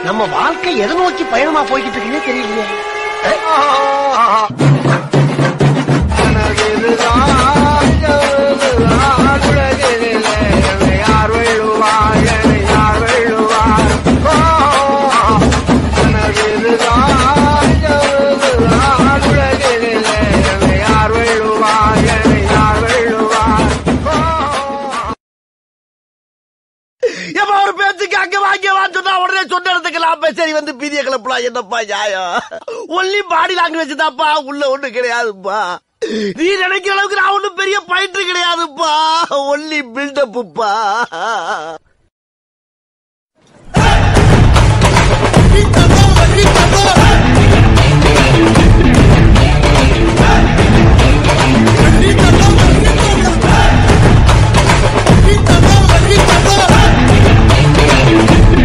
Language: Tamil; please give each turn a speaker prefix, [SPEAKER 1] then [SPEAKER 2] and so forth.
[SPEAKER 1] நம்ம வாழ்க்கை எதை நோக்கி பயணமா போய்கிட்டு இருக்குன்னே தெரியலையே எப்ப ஒரு பேச்சுக்கு அங்க வாங்க வான்னு சொன்னா உடனே சொன்ன இடத்துக்கு சரி வந்து பீதிய கிளப்பலாம் என்னப்பா நியாயம் ஒன்லி பாடி லாங்குவேஜ் தான்ப்பா உள்ள ஒண்ணு கிடையாதுப்பா நீ நினைக்கிற அளவுக்கு நான் ஒண்ணும் பெரிய பயிற்று கிடையாதுப்பா ஒன்லி பில்டப்புப்பா